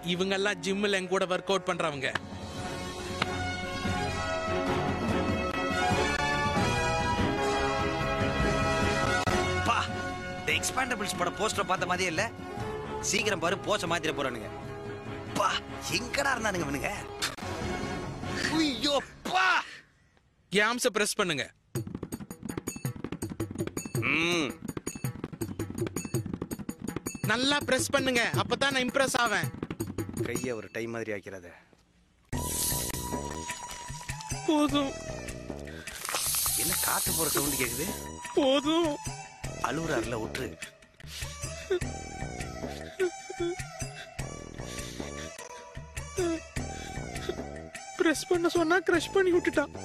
இவங்கெல்லாம் ஜிம்மில் என் கூட ஒர்க் அவுட் பண்றவங்க பா இந்த எக்ஸ்பாண்டபிள்ஸ் பட போஸ்டர் பார்த்த மாதிரியே இல்ல சீக்கிரம் பாரு போஸ்ட மாத்திர போறானுங்க பா எங்கடா இருந்தானுங்க இவனுங்க ஐயோ பா கேம்ஸை பிரஸ் பண்ணுங்க ம் நல்லா பிரஸ் பண்ணுங்க அப்பதான் நான் இம்ப்ரெஸ் ஆவேன் கைய ஒரு டை மாதிரி ஆக்கிறாத போதும் என்ன காத்து போற சவுண்ட் கேக்குது போதும் அழுவுறாருல விட்டுரு பிரஸ் பண்ண சொன்னா கிரஷ் பண்ணி விட்டுட்டான்